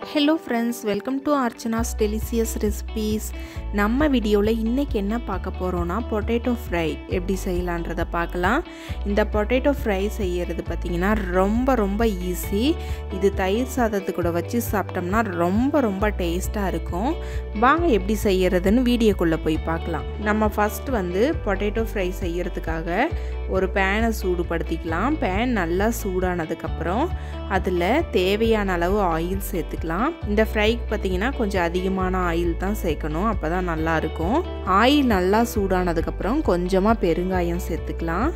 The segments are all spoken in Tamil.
hello friends welcome to Archana's delicious recipes நம்ம வீடியோவில் இன்றைக்கி என்ன பார்க்க போகிறோன்னா பொட்டேட்டோ ஃப்ரை எப்படி செய்யலான்றதை பார்க்கலாம் இந்த பொட்டேட்டோ ஃப்ரை செய்கிறது பார்த்திங்கன்னா ரொம்ப ரொம்ப ஈஸி இது தயிர் சாதத்து கூட வச்சு சாப்பிட்டோம்னா ரொம்ப ரொம்ப டேஸ்ட்டாக இருக்கும் வாங்க எப்படி செய்கிறதுன்னு வீடியோக்குள்ளே போய் பார்க்கலாம் நம்ம ஃபஸ்ட் வந்து பொட்டேட்டோ ஃப்ரை செய்கிறதுக்காக ஒரு பேனை சூடுபடுத்திக்கலாம் பேன் நல்லா சூடானதுக்கப்புறம் அதில் தேவையான அளவு ஆயில் சேர்த்துக்கலாம் இந்த ஃப்ரைக்கு பார்த்தீங்கன்னா கொஞ்சம் அதிகமான ஆயில் தான் சேர்க்கணும் அப்போ தான் நல்லாயிருக்கும் ஆயில் நல்லா சூடானதுக்கப்புறம் கொஞ்சமாக பெருங்காயம் சேர்த்துக்கலாம்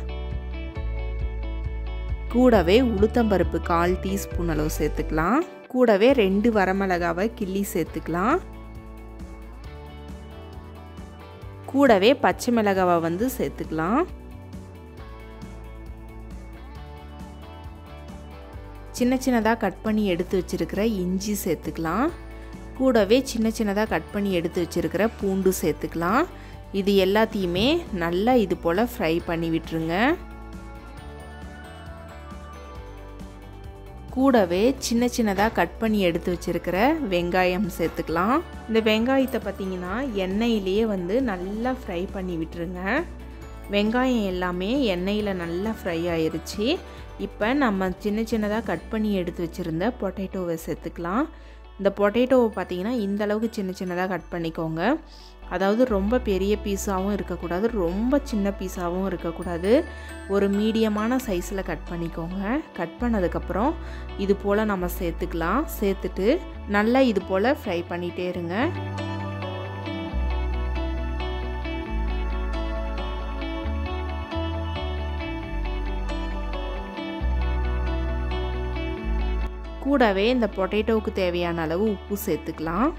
கூடவே உளுத்தம்பருப்பு கால் டீஸ்பூன் அளவு சேர்த்துக்கலாம் கூடவே ரெண்டு வரமிளகாவை கிள்ளி சேர்த்துக்கலாம் கூடவே பச்சை மிளகாவை வந்து சேர்த்துக்கலாம் சின்ன சின்னதாக கட் பண்ணி எடுத்து வச்சுருக்கிற இஞ்சி சேர்த்துக்கலாம் கூடவே சின்ன சின்னதாக கட் பண்ணி எடுத்து வச்சுருக்கிற பூண்டு சேர்த்துக்கலாம் இது எல்லாத்தையுமே நல்லா இது போல் ஃப்ரை பண்ணி விட்டுருங்க கூடவே சின்ன சின்னதாக கட் பண்ணி எடுத்து வச்சுருக்கிற வெங்காயம் சேர்த்துக்கலாம் இந்த வெங்காயத்தை பார்த்திங்கன்னா எண்ணெயிலேயே வந்து நல்லா ஃப்ரை பண்ணி விட்டுருங்க வெங்காயம் எல்லாமே எண்ணெயில் நல்லா ஃப்ரை ஆயிடுச்சு இப்போ நம்ம சின்ன சின்னதாக கட் பண்ணி எடுத்து வச்சுருந்த பொட்டேட்டோவை சேர்த்துக்கலாம் இந்த பொட்டேட்டோவை பார்த்தீங்கன்னா இந்த அளவுக்கு சின்ன சின்னதாக கட் பண்ணிக்கோங்க அதாவது ரொம்ப பெரிய பீஸாகவும் இருக்கக்கூடாது ரொம்ப சின்ன பீஸாகவும் இருக்கக்கூடாது ஒரு மீடியமான சைஸில் கட் பண்ணிக்கோங்க கட் பண்ணதுக்கப்புறம் இது போல் நம்ம சேர்த்துக்கலாம் சேர்த்துட்டு நல்லா இது போல் ஃப்ரை பண்ணிகிட்டே இருங்க கூடவே இந்த பொட்டேட்டோவுக்கு தேவையான அளவு உப்பு சேர்த்துக்கலாம்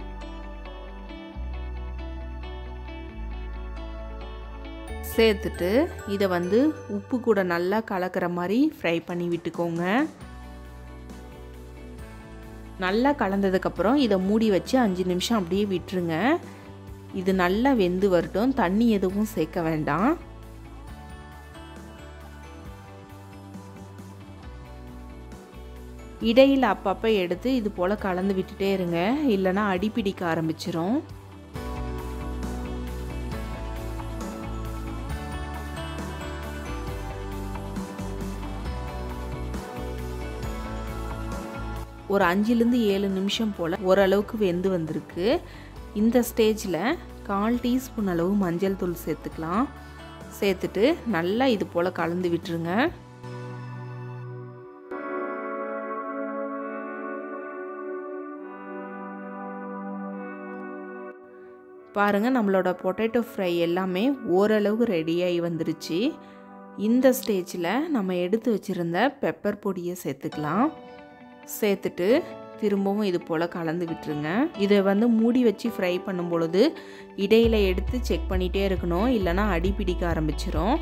சேர்த்துட்டு இதை வந்து உப்பு கூட நல்லா கலக்கிற மாதிரி ஃப்ரை பண்ணி விட்டுக்கோங்க நல்லா கலந்ததுக்கப்புறம் இதை மூடி வச்சு அஞ்சு நிமிஷம் அப்படியே விட்டுருங்க இது நல்லா வெந்து வரட்டும் தண்ணி எதுவும் சேர்க்க வேண்டாம் இடையில் அப்பப்போ எடுத்து இது போல் கலந்து விட்டுட்டே இருங்க இல்லைனா அடிப்பிடிக்க ஆரம்பிச்சிரும் ஒரு அஞ்சுலேருந்து ஏழு நிமிஷம் போல் ஓரளவுக்கு வெந்து வந்திருக்கு இந்த ஸ்டேஜில் கால் டீஸ்பூன் அளவு மஞ்சள் தூள் சேர்த்துக்கலாம் சேர்த்துட்டு நல்லா இது போல் கலந்து விட்டுருங்க பாருங்கள் நம்மளோட பொட்டேட்டோ ஃப்ரை எல்லாமே ஓரளவுக்கு ரெடியாகி வந்துருச்சு இந்த ஸ்டேஜில் நம்ம எடுத்து வச்சுருந்த பெப்பர் பொடியை சேர்த்துக்கலாம் சேர்த்துட்டு திரும்பவும் இது போல் கலந்து விட்டுருங்க இதை வந்து மூடி வச்சு ஃப்ரை பண்ணும் பொழுது இடையில் எடுத்து செக் பண்ணிகிட்டே இருக்கணும் இல்லைனா அடி பிடிக்க ஆரம்பிச்சிரும்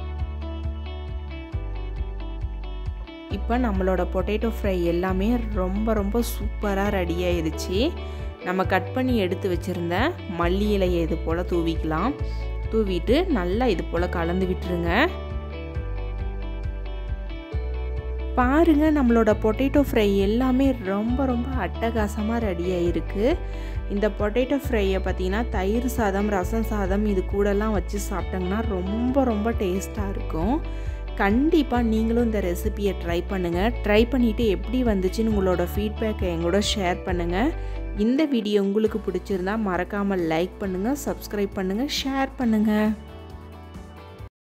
இப்போ நம்மளோட பொட்டேட்டோ ஃப்ரை எல்லாமே ரொம்ப ரொம்ப சூப்பராக ரெடி ஆயிடுச்சு நம்ம கட் பண்ணி எடுத்து வச்சுருந்த மல்லி இலையை இது போல் தூவிக்கலாம் தூவிட்டு நல்லா இது போல் கலந்து விட்டுருங்க பாருங்கள் நம்மளோட பொட்டேட்டோ ஃப்ரை எல்லாமே ரொம்ப ரொம்ப அட்டகாசமாக ரெடி ஆகிருக்கு இந்த பொட்டேட்டோ ஃப்ரையை பார்த்தீங்கன்னா தயிர் சாதம் ரசம் சாதம் இது கூடலாம் வச்சு சாப்பிட்டோங்கன்னா ரொம்ப ரொம்ப டேஸ்ட்டாக இருக்கும் கண்டிப்பாக நீங்களும் இந்த ரெசிபியை ட்ரை பண்ணுங்கள் ட்ரை பண்ணிவிட்டு எப்படி வந்துச்சுன்னு உங்களோட ஃபீட்பேக்கை எங்களோட ஷேர் பண்ணுங்கள் இந்த வீடியோ உங்களுக்கு பிடிச்சிருந்தா மறக்காமல் லைக் பண்ணுங்கள் சப்ஸ்கிரைப் பண்ணுங்கள் ஷேர் பண்ணுங்கள்